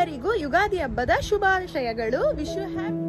ಎಲ್ಲರಿಗೂ ಯುಗಾದಿ ಹಬ್ಬದ ಶುಭಾಶಯಗಳು ವಿಶ್ ಯು ಹ್ಯಾಪಿ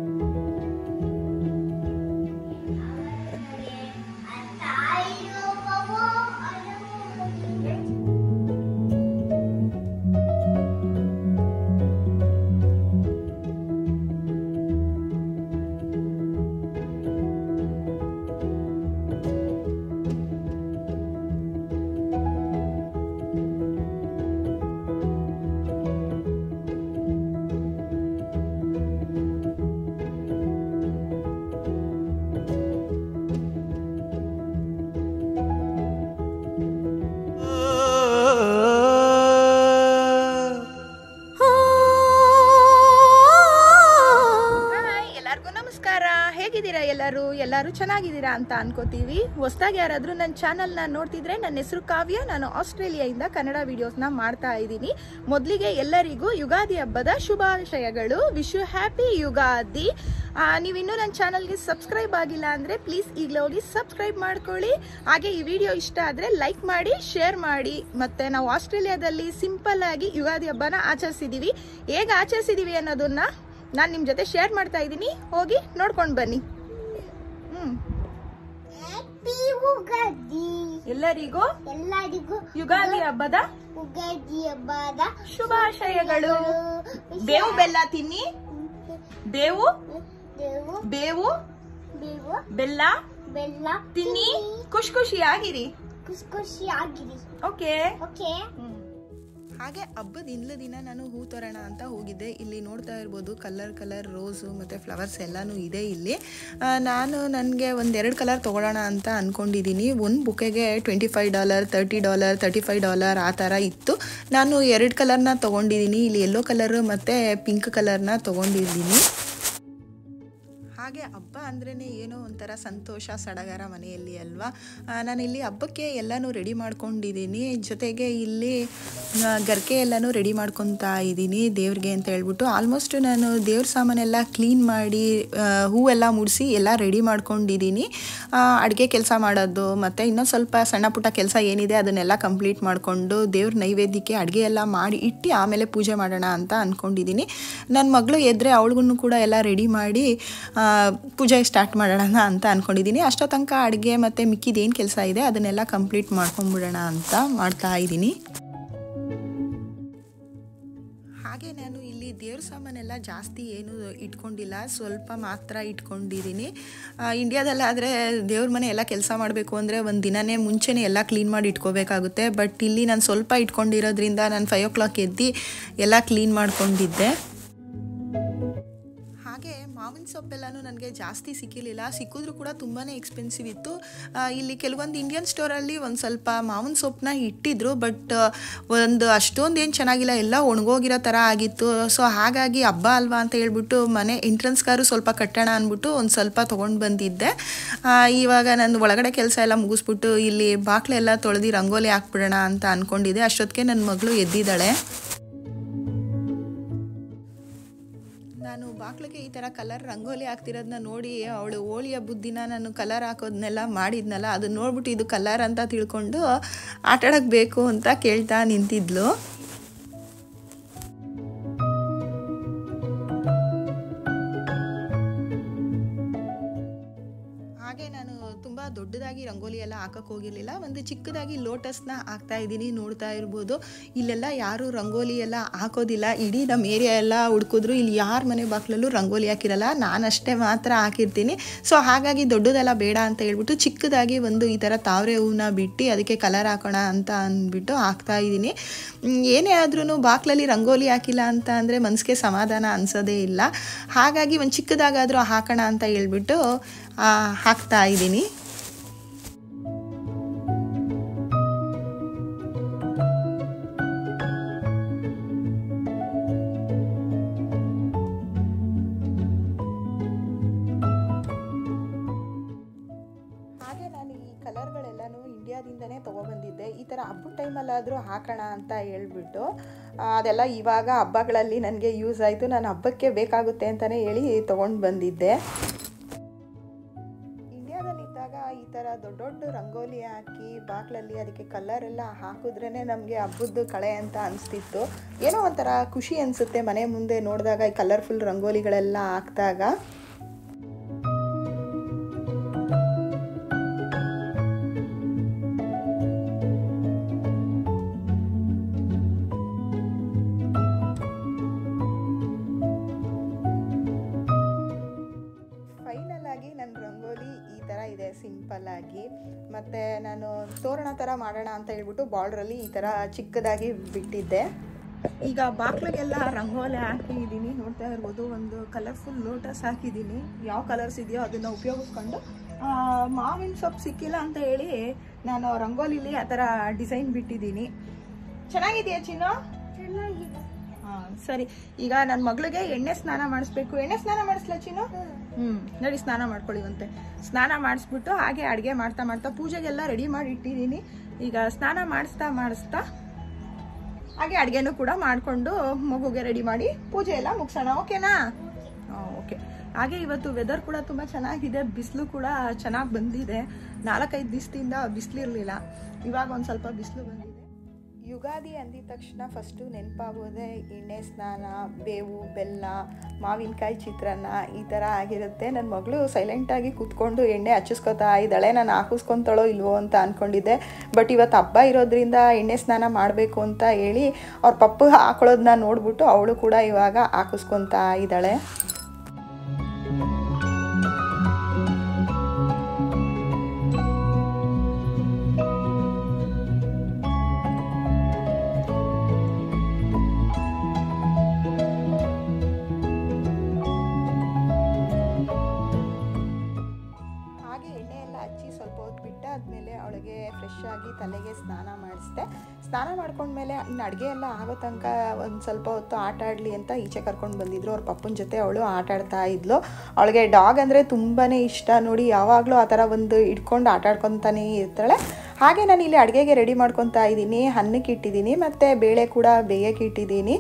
ಹಾಯ್ ಎಲ್ಲರಿಗೂ ನಮಸ್ಕಾರ ಹೇಗಿದ್ದೀರಾ ಎಲ್ಲರೂ ಎಲ್ಲರೂ ಚೆನ್ನಾಗಿದ್ದೀರಾ ಅಂತ ಅನ್ಕೋತೀವಿ ಹೊಸದಾಗಿ ಯಾರಾದರೂ ನನ್ನ ಚಾನಲ್ನ ನೋಡ್ತಿದ್ರೆ ನನ್ನ ಹೆಸರು ಕಾವ್ಯ ನಾನು ಆಸ್ಟ್ರೇಲಿಯಾದಿಂದ ಕನ್ನಡ ವಿಡಿಯೋಸ್ನ ಮಾಡ್ತಾ ಇದ್ದೀನಿ ಮೊದಲಿಗೆ ಎಲ್ಲರಿಗೂ ಯುಗಾದಿ ಹಬ್ಬದ ಶುಭಾಶಯಗಳು ವಿಶ್ ಯು ಹ್ಯಾಪಿ ಯುಗಾದಿ ಆ, ನೀವಿನ್ನೂ ನನ್ನ ಚಾನಲ್ಗೆ ಸಬ್ಸ್ಕ್ರೈಬ್ ಆಗಿಲ್ಲ ಅಂದರೆ ಪ್ಲೀಸ್ ಈಗಲೇ ಹೋಗಿ ಸಬ್ಸ್ಕ್ರೈಬ್ ಮಾಡ್ಕೊಳ್ಳಿ ಹಾಗೆ ಈ ವಿಡಿಯೋ ಇಷ್ಟ ಆದರೆ ಲೈಕ್ ಮಾಡಿ ಶೇರ್ ಮಾಡಿ ಮತ್ತು ನಾವು ಆಸ್ಟ್ರೇಲಿಯಾದಲ್ಲಿ ಸಿಂಪಲ್ ಆಗಿ ಯುಗಾದಿ ಹಬ್ಬನ ಆಚರಿಸಿದ್ದೀವಿ ಹೇಗೆ ಆಚರಿಸಿದ್ದೀವಿ ಅನ್ನೋದನ್ನ ನಾನು ನಿಮ್ಮ ಜೊತೆ ಶೇರ್ ಮಾಡ್ತಾ ಇದ್ದೀನಿ ಹೋಗಿ ನೋಡ್ಕೊಂಡು ಬನ್ನಿ ಹ್ಮ್ ಹ್ಯಾಪಿ ಉಗಾದಿ ಎಲ್ಲರಿಗೂ ಎಲ್ಲರಿಗೂ ಯುಗಾದಿ ಹಬ್ಬದ ಉಗಾದಿ ಹಬ್ಬದ ಶುಭಾಶಯಗಳು ಬೇವು ಬೆಲ್ಲ ತಿನ್ನಿ ಬೇವು ದೇವು ಬೇವು ಬೇವು ಬೆಲ್ಲ ಬೆಲ್ಲ ತಿನ್ನಿ ಖುಷಿ ಖುಷಿಯಾಗಿರಿ ಖುಷಿ ಖುಷಿ ಆಗಿರಿ ಓಕೆ ಓಕೆ ಹಾಗೆ ಹಬ್ಬದ ಹಿಂದ್ಲ ದಿನ ನಾನು ಹೂ ತರೋಣ ಅಂತ ಹೋಗಿದ್ದೆ ಇಲ್ಲಿ ನೋಡ್ತಾ ಇರ್ಬೋದು ಕಲರ್ ಕಲರ್ ರೋಸು ಮತ್ತು ಫ್ಲವರ್ಸ್ ಎಲ್ಲನೂ ಇದೆ ಇಲ್ಲಿ ಆ, ನಾನು ನನಗೆ ಒಂದೆರಡು ಕಲರ್ ತೊಗೊಳ್ಳೋಣ ಅಂತ ಅಂದ್ಕೊಂಡಿದ್ದೀನಿ ಒಂದು ಬುಕೆಗೆ twenty five dollar thirty dollar thirty five dollar ಆ ಥರ ಇತ್ತು ನಾನು ಎರಡು ಕಲರ್ನ ತೊಗೊಂಡಿದ್ದೀನಿ ಇಲ್ಲಿ ಯೆಲ್ಲೋ ಕಲರ್ ಮತ್ತು ಪಿಂಕ್ ಕಲರ್ನ ತೊಗೊಂಡಿದ್ದೀನಿ ಹಾಗೆ ಹಬ್ಬ ಅಂದ್ರೇ ಏನೋ ಒಂಥರ ಸಂತೋಷ ಸಡಗರ ಮನೆಯಲ್ಲಿ ಅಲ್ವಾ ಆ, ನಾನು ಇಲ್ಲಿ ಹಬ್ಬಕ್ಕೆ ಎಲ್ಲನೂ ರೆಡಿ ಮಾಡ್ಕೊಂಡಿದ್ದೀನಿ ಜೊತೆಗೆ ಇಲ್ಲಿ ಆ, ಗರ್ಕೆ ಎಲ್ಲನೂ ರೆಡಿ ಮಾಡ್ಕೊತಾ ಇದ್ದೀನಿ ದೇವ್ರಿಗೆ ಅಂತ ಹೇಳ್ಬಿಟ್ಟು ಆಲ್ಮೋಸ್ಟ್ ನಾನು ದೇವ್ರ ಸಾಮಾನೆಲ್ಲ ಕ್ಲೀನ್ ಮಾಡಿ ಆ, ಹೂವೆಲ್ಲ ಮುಡಿಸಿ ಎಲ್ಲ ರೆಡಿ ಮಾಡ್ಕೊಂಡಿದ್ದೀನಿ ಅಡುಗೆ ಕೆಲಸ ಮಾಡೋದು ಮತ್ತು ಇನ್ನೊಂದು ಸ್ವಲ್ಪ ಸಣ್ಣ ಪುಟ್ಟ ಕೆಲಸ ಏನಿದೆ ಅದನ್ನೆಲ್ಲ ಕಂಪ್ಲೀಟ್ ಮಾಡಿಕೊಂಡು ದೇವ್ರ ನೈವೇದ್ಯಕ್ಕೆ ಅಡುಗೆ ಎಲ್ಲ ಮಾಡಿ ಇಟ್ಟು ಆಮೇಲೆ ಪೂಜೆ ಮಾಡೋಣ ಅಂತ ಅಂದ್ಕೊಂಡಿದ್ದೀನಿ ನನ್ನ ಮಗಳು ಎದ್ದರೆ ಅವಳಿಗೂ ಕೂಡ ಎಲ್ಲ ರೆಡಿ ಮಾಡಿ ಆ, ಪೂಜೆ ಸ್ಟಾರ್ಟ್ ಮಾಡೋಣ ಅಂತ ಅಂದ್ಕೊಂಡಿದ್ದೀನಿ ಅಷ್ಟೋ ತನಕ ಅಡುಗೆ ಮತ್ತು ಮಿಕ್ಕಿದೇನು ಕೆಲಸ ಇದೆ ಅದನ್ನೆಲ್ಲ ಕಂಪ್ಲೀಟ್ ಮಾಡ್ಕೊಂಬಿಡೋಣ ಅಂತ ಮಾಡ್ತಾ ಇದ್ದೀನಿ ಹಾಗೆ ನಾನು ಇಲ್ಲಿ ದೇವ್ರ ಸಾಮಾನೆಲ್ಲ ಜಾಸ್ತಿ ಏನು ಇಟ್ಕೊಂಡಿಲ್ಲ ಸ್ವಲ್ಪ ಮಾತ್ರ ಇಟ್ಕೊಂಡಿದ್ದೀನಿ ಆ, ಇಂಡಿಯಾದಲ್ಲಾದರೆ ದೇವ್ರ ಮನೆ ಎಲ್ಲ ಕೆಲಸ ಮಾಡಬೇಕು ಅಂದರೆ ಒಂದು ದಿನನೇ ಮುಂಚೆನೇ ಎಲ್ಲ ಕ್ಲೀನ್ ಮಾಡಿ ಇಟ್ಕೋಬೇಕಾಗುತ್ತೆ ಬಟ್ ಇಲ್ಲಿ ನಾನು ಸ್ವಲ್ಪ ಇಟ್ಕೊಂಡಿರೋದ್ರಿಂದ ನಾನು ಫೈವ್ ಓ ಕ್ಲಾಕ್ ಎದ್ದು ಎಲ್ಲ ಕ್ಲೀನ್ ಮಾಡ್ಕೊಂಡಿದ್ದೆ ಹಾಗೆ ಮಾವಿನ ಸೊಪ್ಪೆಲ್ಲನೂ ನನಗೆ ಜಾಸ್ತಿ ಸಿಕ್ಕಿರಲಿಲ್ಲ ಸಿಕ್ಕಿದ್ರು ಕೂಡ ತುಂಬಾ ಎಕ್ಸ್ಪೆನ್ಸಿವ್ ಇತ್ತು ಆ, ಇಲ್ಲಿ ಕೆಲವೊಂದು ಇಂಡಿಯನ್ ಸ್ಟೋರಲ್ಲಿ ಒಂದು ಸ್ವಲ್ಪ ಮಾವಿನ ಸೊಪ್ಪನ್ನ ಇಟ್ಟಿದ್ರು ಬಟ್ ಒಂದು ಅಷ್ಟೊಂದು ಏನು ಚೆನ್ನಾಗಿಲ್ಲ ಎಲ್ಲ ಒಣಗೋಗಿರೋ ಥರ ಆಗಿತ್ತು ಸೊ ಹಾಗಾಗಿ ಹಬ್ಬ ಅಲ್ವಾ ಅಂತ ಹೇಳ್ಬಿಟ್ಟು ಮನೆ ಎಂಟ್ರೆನ್ಸ್ಗಾರು ಸ್ವಲ್ಪ ಕಟ್ಟೋಣ ಅಂದ್ಬಿಟ್ಟು ಒಂದು ಸ್ವಲ್ಪ ತೊಗೊಂಡು ಬಂದಿದ್ದೆ ಆ, ಇವಾಗ ನಂದು ಒಳಗಡೆ ಕೆಲಸ ಎಲ್ಲ ಮುಗಿಸ್ಬಿಟ್ಟು ಇಲ್ಲಿ ಬಾಕ್ಲೆಲ್ಲ ತೊಳೆದು ರಂಗೋಲಿ ಹಾಕ್ಬಿಡೋಣ ಅಂತ ಅಂದ್ಕೊಂಡಿದ್ದೆ ಅಷ್ಟೊತ್ತಿಗೆ ನನ್ನ ಮಗಳು ಎದ್ದಿದ್ದಾಳೆ ನಾನು ಬಾಕ್ಲಿಗೆ ಈ ಥರ ಕಲರ್ ರಂಗೋಲಿ ಹಾಕ್ತಿರೋದನ್ನ ನೋಡಿ ಅವಳು ಹೋಳಿ ಹಬ್ಬದ ದಿನ ನಾನು ಕಲರ್ ಹಾಕೋದನ್ನೆಲ್ಲ ಮಾಡಿದ್ನಲ್ಲ ಅದನ್ನ ನೋಡ್ಬಿಟ್ಟು ಇದು ಕಲರ್ ಅಂತ ತಿಳ್ಕೊಂಡು ಆಟಾಡಕ್ಕೆ ಬೇಕು ಅಂತ ಕೇಳ್ತಾ ನಿಂತಿದ್ಲು ಹಾಗೆ ನಾನು ತುಂಬ ದೊಡ್ಡದಾಗಿ ರಂಗೋಲಿ ಎಲ್ಲ ಹಾಕಕ್ಕೆ ಹೋಗಿರಲಿಲ್ಲ ಒಂದು ಚಿಕ್ಕದಾಗಿ ಲೋಟಸ್ನ ಹಾಕ್ತಾ ಇದ್ದೀನಿ ನೋಡ್ತಾ ಇರ್ಬೋದು ಇಲ್ಲೆಲ್ಲ ಯಾರು ರಂಗೋಲಿ ಎಲ್ಲ ಹಾಕೋದಿಲ್ಲ ಇಡೀ ನಮ್ಮ ಏರಿಯಾ ಎಲ್ಲ ಹುಡ್ಕಿದ್ರು ಇಲ್ಲಿ ಯಾರ ಮನೆ ಬಾಕ್ಲಲ್ಲೂ ರಂಗೋಲಿ ಹಾಕಿರಲ್ಲ ನಾನಷ್ಟೇ ಮಾತ್ರ ಹಾಕಿರ್ತೀನಿ ಸೊ ಹಾಗಾಗಿ ದೊಡ್ಡದೆಲ್ಲ ಬೇಡ ಅಂತ ಹೇಳ್ಬಿಟ್ಟು ಚಿಕ್ಕದಾಗಿ ಒಂದು ಈ ಥರ ತಾವರೆ ಹೂವನ್ನ ಬಿಟ್ಟು ಅದಕ್ಕೆ ಕಲರ್ ಹಾಕೋಣ ಅಂತ ಅಂದ್ಬಿಟ್ಟು ಹಾಕ್ತಾ ಇದ್ದೀನಿ ಮ್, ಏನೇ ಆದ್ರೂ ಬಾಕ್ಲಲ್ಲಿ ರಂಗೋಲಿ ಹಾಕಿಲ್ಲ ಅಂತ ಅಂದರೆ ಮನಸ್ಸಿಗೆ ಸಮಾಧಾನ ಅನ್ಸೋದೇ ಇಲ್ಲ ಹಾಗಾಗಿ ಒಂದು ಚಿಕ್ಕದಾಗಾದರೂ ಹಾಕೋಣ ಅಂತ ಹೇಳ್ಬಿಟ್ಟು ಆ, ಹಾಕ್ತಾ ಇದ್ದೀನಿ ಹಾಗೆ ನಾನು ಈ ಕಲರ್ಗಳೆಲ್ಲನೂ ಇಂಡಿಯಾದಿಂದನೇ ತೊಗೊಬಂದಿದ್ದೆ ಈ ಥರ ಹಬ್ಬದ ಟೈಮಲ್ಲಾದರೂ ಹಾಕೋಣ ಅಂತ ಹೇಳ್ಬಿಟ್ಟು ಆ, ಅದೆಲ್ಲ ಇವಾಗ ಹಬ್ಬಗಳಲ್ಲಿ ನನಗೆ ಯೂಸ್ ಆಯಿತು ನಾನು ಹಬ್ಬಕ್ಕೆ ಬೇಕಾಗುತ್ತೆ ಅಂತಲೇ ಹೇಳಿ ತೊಗೊಂಡು ಬಂದಿದ್ದೆ ಇಂಡಿಯಾದಲ್ಲಿದ್ದಾಗ ಇದ್ದಾಗ ಈ ಥರ ದೊಡ್ಡ ದೊಡ್ಡ ರಂಗೋಲಿ ಹಾಕಿ ಬಾಗಿಲಲ್ಲಿ ಅದಕ್ಕೆ ಕಲರ್ ಎಲ್ಲ ಹಾಕಿದ್ರೇ ನಮಗೆ ಹಬ್ಬದ್ದು ಕಳೆ ಅಂತ ಅನಿಸ್ತಿತ್ತು ಏನೋ ಒಂಥರ ಖುಷಿ ಅನಿಸುತ್ತೆ ಮನೆ ಮುಂದೆ ನೋಡಿದಾಗ ಈ ಕಲರ್ಫುಲ್ ರಂಗೋಲಿಗಳೆಲ್ಲ ಹಾಕಿದಾಗ ಫೈನಲ್ ಆಗಿ ನನ್ನ ರಂಗೋಲಿ ಈ ಥರ ಇದೆ ಸಿಂಪಲ್ ಆಗಿ ಮತ್ತು ನಾನು ತೋರಣ ಥರ ಮಾಡೋಣ ಅಂತ ಹೇಳ್ಬಿಟ್ಟು ಬಾರ್ಡ್ರಲ್ಲಿ ಈ ಥರ ಚಿಕ್ಕದಾಗಿ ಬಿಟ್ಟಿದ್ದೆ ಈಗ ಬಾಕ್ಲಿಗೆಲ್ಲ ರಂಗೋಲಿ ಹಾಕಿದ್ದೀನಿ ನೋಡ್ತಾ ಇರ್ಬೋದು ಒಂದು ಕಲರ್ಫುಲ್ ಲೋಟಸ್ ಹಾಕಿದ್ದೀನಿ ಯಾವ ಕಲರ್ಸ್ ಇದೆಯೋ ಅದನ್ನು ಉಪಯೋಗಿಸ್ಕೊಂಡು ಆ, ಮಾವಿನ ಸೊಪ್ಪು ಸಿಕ್ಕಿಲ್ಲ ಅಂತ ಹೇಳಿ ನಾನು ರಂಗೋಲಿಲಿ ಆ ಥರ ಡಿಸೈನ್ ಬಿಟ್ಟಿದ್ದೀನಿ ಚೆನ್ನಾಗಿದೆಯಾ ಚಿನ್ನು ಚೆನ್ನಾಗಿದೆ ಹಾಂ ಸರಿ ಈಗ ನನ್ನ ಮಗಳಿಗೆ ಎಣ್ಣೆ ಸ್ನಾನ ಮಾಡಿಸ್ಬೇಕು ಎಣ್ಣೆ ಸ್ನಾನ ಮಾಡಿಸ್ಲಾ ಚಿನ್ನು ಹ್ಞೂ ನಡಿ ಸ್ನಾನ ಮಾಡ್ಕೊಳ್ಳಿವಂತೆ ಸ್ನಾನ ಮಾಡಿಸ್ಬಿಟ್ಟು ಹಾಗೆ ಅಡುಗೆ ಮಾಡ್ತಾ ಮಾಡ್ತಾ ಪೂಜೆಗೆಲ್ಲ ರೆಡಿ ಮಾಡಿ ಇಟ್ಟಿದ್ದೀನಿ ಈಗ ಸ್ನಾನ ಮಾಡಿಸ್ತಾ ಮಾಡಿಸ್ತಾ ಹಾಗೆ ಅಡುಗೆನೂ ಕೂಡ ಮಾಡಿಕೊಂಡು ಮಗುಗೆ ರೆಡಿ ಮಾಡಿ ಪೂಜೆ ಎಲ್ಲ ಮುಗಿಸೋಣ ಓಕೆನಾ ಹಾಂ ಓಕೆ ಹಾಗೆ ಇವತ್ತು ವೆದರ್ ಕೂಡ ತುಂಬ ಚೆನ್ನಾಗಿದೆ ಬಿಸಿಲು ಕೂಡ ಚೆನ್ನಾಗಿ ಬಂದಿದೆ ನಾಲ್ಕೈದು ದಿವಸದಿಂದ ಬಿಸಿಲಿರಲಿಲ್ಲ ಇವಾಗ ಒಂದು ಸ್ವಲ್ಪ ಬಿಸಿಲು ಬಂದಿದೆ ಯುಗಾದಿ ಅಂದಿದ ತಕ್ಷಣ ಫಸ್ಟು ನೆನಪಾಗೋದೆ ಎಣ್ಣೆ ಸ್ನಾನ ಬೇವು ಬೆಲ್ಲ ಮಾವಿನಕಾಯಿ ಚಿತ್ರಾನ್ನ ಈ ಥರ ಆಗಿರುತ್ತೆ ನನ್ನ ಮಗಳು ಸೈಲೆಂಟಾಗಿ ಕೂತ್ಕೊಂಡು ಎಣ್ಣೆ ಹಚ್ಚಿಸ್ಕೊತಾ ಇದ್ದಾಳೆ ನಾನು ಹಾಕಿಸ್ಕೊತಾಳೋ ಇಲ್ವೋ ಅಂತ ಅಂದ್ಕೊಂಡಿದ್ದೆ ಬಟ್ ಇವತ್ತು ಹಬ್ಬ ಇರೋದ್ರಿಂದ ಎಣ್ಣೆ ಸ್ನಾನ ಮಾಡಬೇಕು ಅಂತ ಹೇಳಿ ಅವ್ರ ಪಪ್ಪು ಹಾಕೊಳ್ಳೋದನ್ನ ನೋಡ್ಬಿಟ್ಟು ಅವಳು ಕೂಡ ಇವಾಗ ಹಾಕಿಸ್ಕೊತಾ ಇದ್ದಾಳೆ ಹಾಗೆ ಎಣ್ಣೆ ಎಲ್ಲ ಹಚ್ಚಿ ಸ್ವಲ್ಪ ಹೊತ್ತು ಬಿಟ್ಟಾದ್ಮೇಲೆ ಅವಳಿಗೆ ಫ್ರೆಶ್ ಆಗಿ ತಲೆಗೆ ಸ್ನಾನ ಮಾಡಿಸ್ದೆ ಸ್ನಾನ ಮಾಡ್ಕೊಂಡ್ಮೇಲೆ ಇನ್ನು ಅಡುಗೆ ಎಲ್ಲ ಆಗೋ ತನಕ ಒಂದು ಸ್ವಲ್ಪ ಹೊತ್ತು ಆಟ ಆಡಲಿ ಅಂತ ಈಚೆ ಕರ್ಕೊಂಡು ಬಂದಿದ್ರು ಅವ್ರ ಪಪ್ಪನ ಜೊತೆ ಅವಳು ಆಟ ಆಡ್ತಾ ಇದ್ಲು ಅವಳಿಗೆ ಡಾಗ್ ಅಂದರೆ ತುಂಬಾ ಇಷ್ಟ ನೋಡಿ ಯಾವಾಗಲೂ ಆ ಥರ ಒಂದು ಇಟ್ಕೊಂಡು ಆಟ ಆಡ್ಕೊತಾನೇ ಇರ್ತಾಳೆ ಹಾಗೆ ನಾನು ಇಲ್ಲಿ ಅಡುಗೆಗೆ ರೆಡಿ ಮಾಡ್ಕೊತಾ ಇದ್ದೀನಿ ಅನ್ನಕ್ಕೆ ಇಟ್ಟಿದ್ದೀನಿ ಮತ್ತು ಬೇಳೆ ಕೂಡ ಬೇಯಕ್ಕೆ ಇಟ್ಟಿದ್ದೀನಿ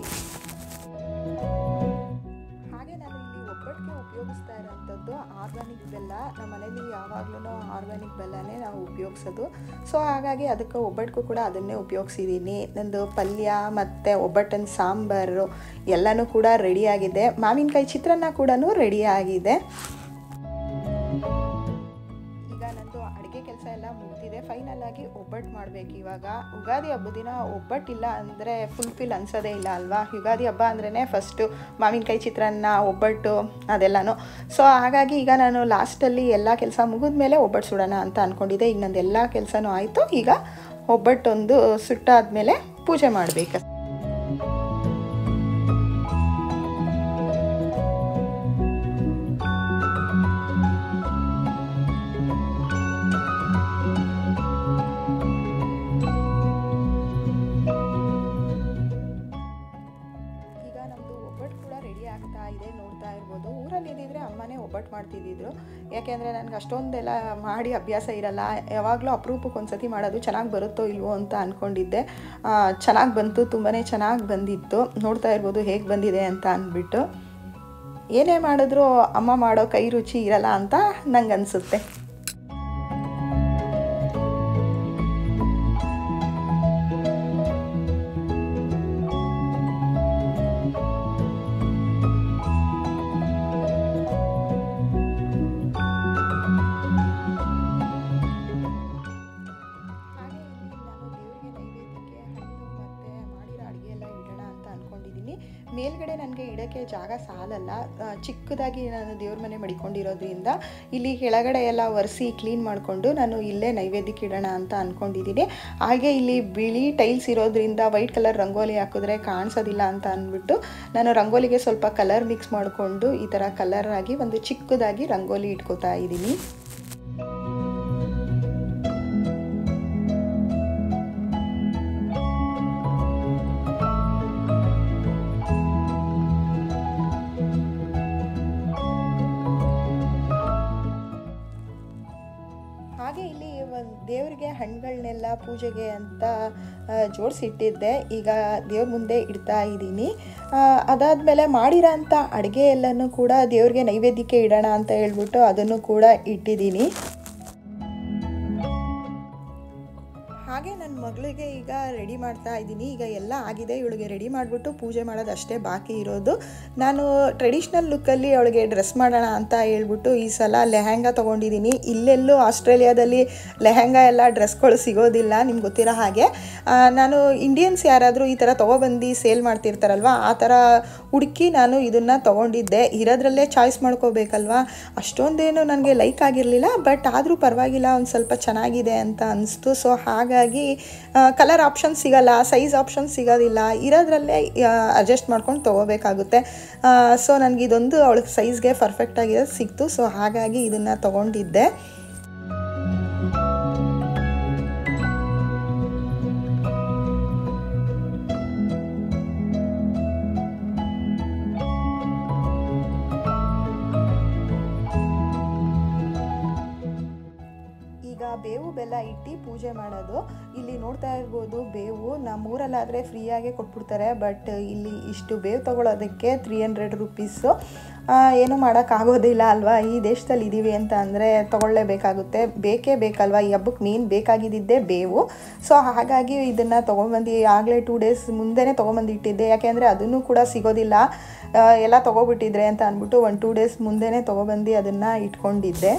ಹಾಗೆ ನಾನು ಇಲ್ಲಿ ಒಬ್ಬಟ್ಟಿಗೆ ಉಪಯೋಗಿಸ್ತಾ ಇರೋಂಥದ್ದು ಆರ್ಗಾನಿಕ್ ಬೆಲ್ಲ ನಮ್ಮ ಮನೇಲಿ ಯಾವಾಗಲೂ ಆರ್ಗಾನಿಕ್ ಬೆಲ್ಲನೇ ನಾವು ಉಪಯೋಗಿಸೋದು ಸೊ ಹಾಗಾಗಿ ಅದಕ್ಕೆ ಒಬ್ಬಟ್ಟಿಗೂ ಕೂಡ ಅದನ್ನೇ ಉಪಯೋಗಿಸಿದ್ದೀನಿ ನಂದು ಪಲ್ಯ ಮತ್ತು ಒಬ್ಬಟ್ಟಿನ ಸಾಂಬಾರು ಎಲ್ಲನೂ ಕೂಡ ರೆಡಿಯಾಗಿದೆ ಮಾವಿನಕಾಯಿ ಚಿತ್ರಾನ್ನ ಕೂಡ ರೆಡಿಯಾಗಿದೆ ಈಗ ನಂದು ಅಡುಗೆ ಕೆಲಸ ಎಲ್ಲ ಮುಗ್ದಿದೆ ಫೈನಲ್ ಆಗಿ ಒಬ್ಬಟ್ಟು ಮಾಡಬೇಕು ಇವಾಗ ಯುಗಾದಿ ಹಬ್ಬದ ದಿನ ಒಬ್ಬಟ್ಟಿಲ್ಲ ಅಂದರೆ ಫುಲ್ಫಿಲ್ ಅನ್ಸೋದೇ ಇಲ್ಲ ಅಲ್ವಾ ಯುಗಾದಿ ಹಬ್ಬ ಅಂದ್ರೇ ಫಸ್ಟು ಮಾವಿನಕಾಯಿ ಚಿತ್ರಾನ್ನ ಒಬ್ಬಟ್ಟು ಅದೆಲ್ಲನೂ ಸೊ ಹಾಗಾಗಿ ಈಗ ನಾನು ಲಾಸ್ಟಲ್ಲಿ ಎಲ್ಲ ಕೆಲಸ ಮುಗಿದ್ಮೇಲೆ ಒಬ್ಬಟ್ಟು ಸುಡೋಣ ಅಂತ ಅಂದ್ಕೊಂಡಿದ್ದೆ ಈಗ ನಂದು ಎಲ್ಲ ಕೆಲಸನೂ ಆಯಿತು ಈಗ ಒಬ್ಬಟ್ಟೊಂದು ಸುಟ್ಟಾದ್ಮೇಲೆ ಪೂಜೆ ಮಾಡಬೇಕು ಈಗ ನಮ್ಮದು ಒಬ್ಬಟ್ಟು ಕೂಡ ರೆಡಿ ಆಗ್ತಾ ಇದೆ ನೋಡ್ತಾ ಇರ್ಬೋದು ಊರಲ್ಲಿ ಇದ್ದಿದ್ರೆ ಅಮ್ಮನೇ ಒಬ್ಬಟ್ಟು ಮಾಡ್ತಿದ್ದಿದ್ರು ಯಾಕೆಂದರೆ ನನಗೆ ಅಷ್ಟೊಂದೆಲ್ಲ ಮಾಡಿ ಅಭ್ಯಾಸ ಇರಲ್ಲ ಯಾವಾಗಲೂ ಅಪರೂಪಕ್ಕೆ ಒಂದ್ಸತಿ ಮಾಡೋದು ಚೆನ್ನಾಗಿ ಬರುತ್ತೋ ಇಲ್ವೋ ಅಂತ ಅಂದ್ಕೊಂಡಿದ್ದೆ ಚೆನ್ನಾಗಿ ಬಂತು ತುಂಬಾ ಚೆನ್ನಾಗಿ ಬಂದಿತ್ತು ನೋಡ್ತಾ ಇರ್ಬೋದು ಹೇಗೆ ಬಂದಿದೆ ಅಂತ ಅಂದ್ಬಿಟ್ಟು ಏನೇ ಮಾಡಿದ್ರೂ ಅಮ್ಮ ಮಾಡೋ ಕೈ ರುಚಿ ಇರಲ್ಲ ಅಂತ ನಂಗೆ ಅನಿಸುತ್ತೆ ಹಾಗೆ ಇಲ್ಲಿ ನಾನು ದೇವರಿಗೆ ನೈವೇದ್ಯಕ್ಕೆ ಹಣ್ಣು ಮತ್ತು ಮಾಡಿರೋ ಅಡುಗೆ ಎಲ್ಲ ಇಡೋಣ ಅಂತ ಅಂದ್ಕೊಂಡಿದ್ದೀನಿ ಮೇಲ್ಗಡೆ ನನಗೆ ಇಡೋಕ್ಕೆ ಜಾಗ ಸಾಲಲ್ಲ ಆ, ಚಿಕ್ಕದಾಗಿ ನಾನು ದೇವ್ರ ಮನೆ ಮಡಿಕೊಂಡಿರೋದ್ರಿಂದ ಇಲ್ಲಿ ಕೆಳಗಡೆ ಎಲ್ಲ ಒರೆಸಿ ಕ್ಲೀನ್ ಮಾಡಿಕೊಂಡು ನಾನು ಇಲ್ಲೇ ನೈವೇದ್ಯಕ್ಕೆ ಇಡೋಣ ಅಂತ ಅಂದ್ಕೊಂಡಿದ್ದೀನಿ ಹಾಗೆ ಇಲ್ಲಿ ಬಿಳಿ ಟೈಲ್ಸ್ ಇರೋದ್ರಿಂದ ವೈಟ್ ಕಲರ್ ರಂಗೋಲಿ ಹಾಕಿದ್ರೆ ಕಾಣಿಸೋದಿಲ್ಲ ಅಂತ ಅಂದ್ಬಿಟ್ಟು ನಾನು ರಂಗೋಲಿಗೆ ಸ್ವಲ್ಪ ಕಲರ್ ಮಿಕ್ಸ್ ಮಾಡಿಕೊಂಡು ಈ ಥರ ಕಲರ್ ಆಗಿ ಒಂದು ಚಿಕ್ಕದಾಗಿ ರಂಗೋಲಿ ಇಟ್ಕೋತಾ ಇದ್ದೀನಿ ಹಾಗೆ ಇಲ್ಲಿ ಒಂದು ದೇವರಿಗೆ ಹಣ್ಣುಗಳನ್ನೆಲ್ಲ ಪೂಜೆಗೆ ಅಂತ ಜೋಡಿಸಿಟ್ಟಿದ್ದೆ ಈಗ ದೇವ್ರ ಮುಂದೆ ಇಡ್ತಾ ಇದ್ದೀನಿ ಅದಾದಮೇಲೆ ಮಾಡಿರೋ ಅಂಥ ಅಡುಗೆ ಎಲ್ಲನೂ ಕೂಡ ದೇವ್ರಿಗೆ ನೈವೇದ್ಯಕ್ಕೆ ಇಡೋಣ ಅಂತ ಹೇಳ್ಬಿಟ್ಟು ಅದನ್ನು ಕೂಡ ಇಟ್ಟಿದ್ದೀನಿ ನನ್ನ ಮಗಳಿಗೆ ಈಗ ರೆಡಿ ಮಾಡ್ತಾ ಇದ್ದೀನಿ ಈಗ ಎಲ್ಲ ಆಗಿದೆ ಇವಳಿಗೆ ರೆಡಿ ಮಾಡಿಬಿಟ್ಟು ಪೂಜೆ ಮಾಡೋದು ಅಷ್ಟೇ ಬಾಕಿ ಇರೋದು ನಾನು ಟ್ರೆಡಿಷ್ನಲ್ ಲುಕ್ಕಲ್ಲಿ ಅವಳಿಗೆ ಡ್ರೆಸ್ ಮಾಡೋಣ ಅಂತ ಹೇಳ್ಬಿಟ್ಟು ಈ ಸಲ ಲೆಹಂಗಾ ತೊಗೊಂಡಿದ್ದೀನಿ ಇಲ್ಲೆಲ್ಲೂ ಆಸ್ಟ್ರೇಲಿಯಾದಲ್ಲಿ ಲೆಹಂಗಾ ಎಲ್ಲ ಡ್ರೆಸ್ಗಳು ಸಿಗೋದಿಲ್ಲ ನಿಮ್ಗೆ ಗೊತ್ತಿರೋ ಹಾಗೆ ಆ, ನಾನು ಇಂಡಿಯನ್ಸ್ ಯಾರಾದರೂ ಈ ಥರ ತೊಗೊಬಂದು ಸೇಲ್ ಮಾಡ್ತಿರ್ತಾರಲ್ವ ಆ ಥರ ಹುಡುಕಿ ನಾನು ಇದನ್ನು ತೊಗೊಂಡಿದ್ದೆ ಇರೋದ್ರಲ್ಲೇ ಚಾಯ್ಸ್ ಮಾಡ್ಕೋಬೇಕಲ್ವಾ ಅಷ್ಟೊಂದೇನು ನನಗೆ ಲೈಕ್ ಆಗಿರಲಿಲ್ಲ ಬಟ್ ಆದರೂ ಪರವಾಗಿಲ್ಲ ಒಂದು ಸ್ವಲ್ಪ ಚೆನ್ನಾಗಿದೆ ಅಂತ ಅನಿಸ್ತು ಸೊ ಹಾಗಾಗಿ ಕಲರ್ ಆಪ್ಷನ್ ಸಿಗಲ್ಲ ಸೈಜ್ ಆಪ್ಷನ್ ಸಿಗೋದಿಲ್ಲ ಇರೋದ್ರಲ್ಲೇ ಅಡ್ಜಸ್ಟ್ ಮಾಡ್ಕೊಂಡು ತೊಗೋಬೇಕಾಗುತ್ತೆ ಸೊ ನನಗೆ ಇದೊಂದು ಅವಳಿಗೆ ಸೈಜ್ಗೆ ಪರ್ಫೆಕ್ಟ್ ಆಗಿರೋದು ಸಿಕ್ತು ಸೊ ಹಾಗಾಗಿ ಇದನ್ನು ತೊಗೊಂಡಿದ್ದೆ ಈಗ ಬೇವು ಬೆಲ್ಲ ಇಟ್ಟು ಪೂಜೆ ಮಾಡೋದು ಇಲ್ಲಿ ನೋಡ್ತಾ ಇರ್ಬೋದು ಬೇವು ನಮ್ಮೂರಲ್ಲಾದರೆ ಫ್ರೀಯಾಗೆ ಕೊಟ್ಬಿಡ್ತಾರೆ ಬಟ್ ಇಲ್ಲಿ ಇಷ್ಟು ಬೇವು ತಗೊಳ್ಳೋದಕ್ಕೆ ತ್ರೀ ಹಂಡ್ರೆಡ್ ರುಪೀಸು ಏನು ಮಾಡೋಕ್ಕಾಗೋದಿಲ್ಲ ಅಲ್ವಾ ಈ ದೇಶದಲ್ಲಿ ಇದ್ದೀವಿ ಅಂತ ಅಂದರೆ ತೊಗೊಳ್ಳೇಬೇಕಾಗುತ್ತೆ ಬೇಕೇ ಬೇಕಲ್ವಾ ಈ ಹಬ್ಬಕ್ಕೆ ಮೇನ್ ಬೇಕಾಗಿದ್ದಿದ್ದೇ ಬೇವು ಸೊ ಹಾಗಾಗಿ ಇದನ್ನು ತೊಗೊಂಬಂದು ಆಗಲೇ ಟೂ ಡೇಸ್ ಮುಂದೆನೇ ತೊಗೊಂಬಂದು ಇಟ್ಟಿದ್ದೆ ಯಾಕೆಂದರೆ ಅದನ್ನು ಕೂಡ ಸಿಗೋದಿಲ್ಲ ಆ, ಎಲ್ಲ ತೊಗೊಬಿಟ್ಟಿದ್ರೆ ಅಂತ ಅಂದ್ಬಿಟ್ಟು ಒಂದು ಟೂ ಡೇಸ್ ಮುಂದೆನೇ ತೊಗೊಬಂದು ಅದನ್ನು ಇಟ್ಕೊಂಡಿದ್ದೆ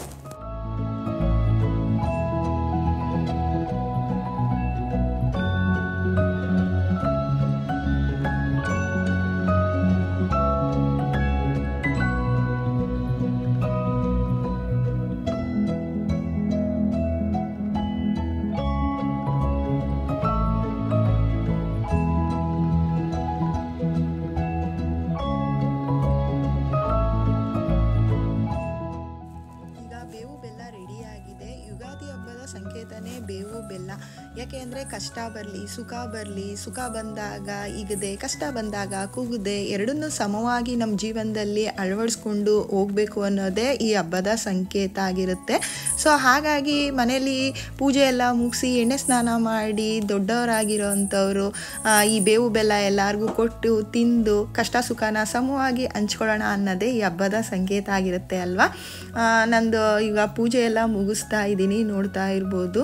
ಈಗ ಬೇವು ಬೆಲ್ಲ ರೆಡಿಯಾಗಿದೆ ಯುಗಾದಿ ಹಬ್ಬದ ಸಂಕೇತನೇ ಬೇವು ಬೆಲ್ಲ ಯಾಕೆ ಅಂದರೆ ಕಷ್ಟ ಬರಲಿ ಸುಖ ಬರಲಿ ಸುಖ ಬಂದಾಗ ಈಗದೆ ಕಷ್ಟ ಬಂದಾಗ ಕೂಗದೆ ಎರಡನ್ನೂ ಸಮವಾಗಿ ನಮ್ಮ ಜೀವನದಲ್ಲಿ ಅಳವಡಿಸ್ಕೊಂಡು ಹೋಗಬೇಕು ಅನ್ನೋದೇ ಈ ಹಬ್ಬದ ಸಂಕೇತ ಆಗಿರುತ್ತೆ ಸೊ ಹಾಗಾಗಿ ಮನೇಲಿ ಪೂಜೆ ಎಲ್ಲ ಮುಗಿಸಿ ಎಣ್ಣೆ ಸ್ನಾನ ಮಾಡಿ ದೊಡ್ಡವರಾಗಿರೋ ಅಂಥವ್ರು ಈ ಬೇವು ಬೆಲ್ಲ ಎಲ್ಲರಿಗೂ ಕೊಟ್ಟು ತಿಂದು ಕಷ್ಟ ಸುಖನ ಸಮವಾಗಿ ಹಂಚ್ಕೊಳ್ಳೋಣ ಅನ್ನೋದೇ ಈ ಹಬ್ಬದ ಸಂಕೇತ ಆಗಿರುತ್ತೆ ಅಲ್ವಾ ಆ, ನಂದು ಈಗ ಪೂಜೆ ಎಲ್ಲ ಮುಗಿಸ್ತಾ ಇದ್ದೀನಿ ನೋಡ್ತಾ ಇರ್ಬೋದು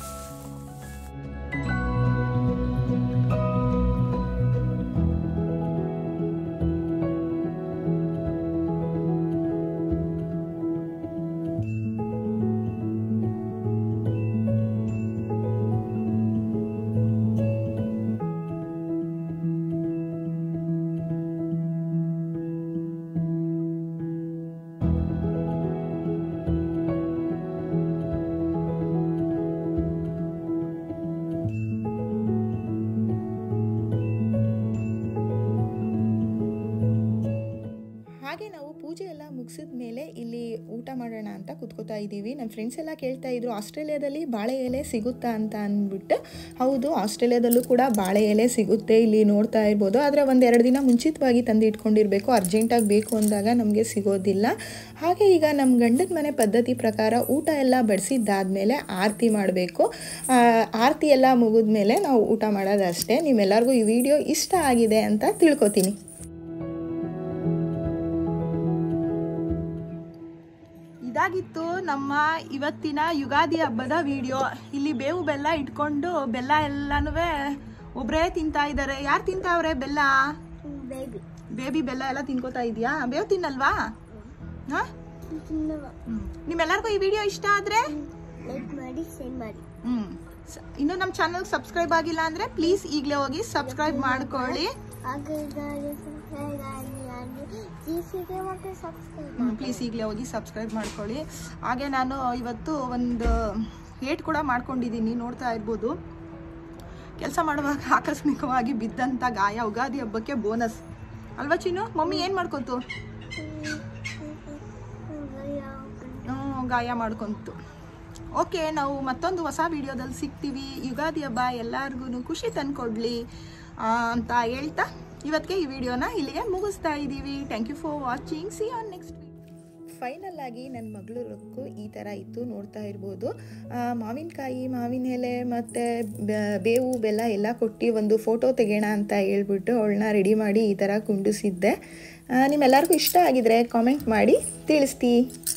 ಹಾಗೆ ನಾವು ಪೂಜೆ ಎಲ್ಲ ಮುಗಿಸಿದ ಮೇಲೆ ಇಲ್ಲಿ ಊಟ ಮಾಡೋಣ ಅಂತ ಕುತ್ಕೋತಾ ಇದ್ದೀವಿ ನಮ್ಮ ಫ್ರೆಂಡ್ಸ್ ಎಲ್ಲ ಕೇಳ್ತಾ ಇದ್ರು ಆಸ್ಟ್ರೇಲಿಯಾದಲ್ಲಿ ಬಾಳೆ ಎಲೆ ಸಿಗುತ್ತಾ ಅಂತ ಅಂದ್ಬಿಟ್ಟು ಹೌದು ಆಸ್ಟ್ರೇಲಿಯಾದಲ್ಲೂ ಕೂಡ ಬಾಳೆ ಎಲೆ ಸಿಗುತ್ತೆ ಇಲ್ಲಿ ನೋಡ್ತಾ ಇರ್ಬೋದು ಆದರೆ ಒಂದು ಎರಡು ದಿನ ಮುಂಚಿತವಾಗಿ ತಂದು ಇಟ್ಕೊಂಡಿರಬೇಕು ಅರ್ಜೆಂಟಾಗಿ ಬೇಕು ಅಂದಾಗ ನಮಗೆ ಸಿಗೋದಿಲ್ಲ ಹಾಗೆ ಈಗ ನಮ್ಮ ಗಂಡನ ಮನೆ ಪದ್ಧತಿ ಪ್ರಕಾರ ಊಟ ಎಲ್ಲ ಬಡಿಸಿದ್ದಾದಮೇಲೆ ಆರತಿ ಮಾಡಬೇಕು ಆರತಿ ಎಲ್ಲ ಮುಗಿದ್ಮೇಲೆ ನಾವು ಊಟ ಮಾಡೋದಷ್ಟೇ ನಿಮ್ಮೆಲ್ಲರಿಗೂ ಈ ವಿಡಿಯೋ ಇಷ್ಟ ಆಗಿದೆ ಅಂತ ತಿಳ್ಕೊತೀನಿ ಇದಾಗಿತ್ತು ನಮ್ಮ ಇವತ್ತಿನ ಯುಗಾದಿ ಹಬ್ಬದ ವಿಡಿಯೋ ಇಲ್ಲಿ ಬೇವು ಬೆಲ್ಲ ಇಟ್ಕೊಂಡು ಬೆಲ್ಲ ಎಲ್ಲಾನು ಒಬ್ಬರೇ ತಿಂತಾ ಇದ್ದಾರೆ ಯಾರು ತಿಂತಾವ್ರೆ ಬೆಲ್ಲ ಬೇಬಿ ಬೇಬಿ ಬೆಲ್ಲ ಎಲ್ಲ ತಿನ್ಕೋತಾ ಇದೀಯಾ ಬೇವು ತಿನ್ನಲ್ವಾ ಹಾ ಹ್ಮ್. ನಿಮ್ಮೆಲ್ಲರಿಗೂ ಈ ವಿಡಿಯೋ ಇಷ್ಟ ಆದ್ರೆ ಲೈಕ್ ಮಾಡಿ ಶೇರ್ ಮಾಡಿ ಹ್ಮ್ ಸ- ಇನ್ನು ನಮ್ಮ ಚಾನಲ್ ಸಬ್ಸ್ಕ್ರೈಬ್ ಆಗಿಲ್ಲ ಅಂದ್ರೆ ಪ್ಲೀಸ್ ಈಗಲೇ ಹೋಗಿ ಸಬ್ಸ್ಕ್ರೈಬ್ ಮಾಡ್ಕೊಳ್ಳಿ ಹಾಗೆ ಸಬ್ಸ್ಕ್ರೈಬ್ ಆಗಿ ಆಗಿ ಜೀಸಿಗೆ ಮತ್ತೆ ಸಬ್ಸ್ಕ್ರೈಬ್ ಪ್ಲೀಸ್ ಈಗಲೇ ಹೋಗಿ ಸಬ್ಸ್ಕ್ರೈಬ್ ಮಾಡ್ಕೊಳ್ಳಿ ಹಾಗೆ ನಾನು ಇವತ್ತು ಒಂದು ಏಟ್ ಕೂಡ ಮಾಡ್ಕೊಂಡಿದ್ದೀನಿ ನೋಡ್ತಾ ಇರ್ಬೋದು ಕೆಲಸ ಮಾಡುವಾಗ ಆಕಸ್ಮಿಕವಾಗಿ ಬಿದ್ದಂಥ ಗಾಯ ಉಗಾದಿ ಹಬ್ಬಕ್ಕೆ ಬೋನಸ್ ಅಲ್ವಾ ಚಿನ್ನು ಮಮ್ಮಿ ಏನು ಮಾಡ್ಕೊತು ಹ್ಮ್, ಗಾಯ ಮಾಡ್ಕೊಂತು ಓಕೆ ನಾವು ಮತ್ತೊಂದು ಹೊಸ ವಿಡಿಯೋದಲ್ಲಿ ಸಿಗ್ತೀವಿ ಯುಗಾದಿ ಹಬ್ಬ ಎಲ್ಲರಿಗೂ ಖುಷಿ ತಂದ್ಕೊಡ್ಲಿ ಆ, ಅಂತ ಹೇಳ್ತಾ ಇವತ್ತಿಗೆ ಈ ವಿಡಿಯೋನ ಇಲ್ಲಿಗೆ ಮುಗಿಸ್ತಾ ಇದ್ದೀವಿ thank you for watching see on next final ಆಗಿ ನನ್ನ ಮಗಳು ರೊಕ್ಕು ಈ ಥರ ಇತ್ತು ನೋಡ್ತಾ ಇರ್ಬೋದು ಆ, ಮಾವಿನಕಾಯಿ ಮಾವಿನ ಎಲೆ ಮತ್ತು ಬೇವು ಬೆಲ್ಲ ಎಲ್ಲ ಕೊಟ್ಟು ಒಂದು ಫೋಟೋ ತೆಗೆಯೋಣ ಅಂತ ಹೇಳ್ಬಿಟ್ಟು ಅವಳನ್ನ ರೆಡಿ ಮಾಡಿ ಈ ಥರ ಕುಂಡಿಸಿದ್ದೆ ಆ, ನಿಮ್ಮೆಲ್ಲರಿಗೂ ಇಷ್ಟ ಆಗಿದ್ರೆ ಕಾಮೆಂಟ್ ಮಾಡಿ ತಿಳಿಸ್ತಿ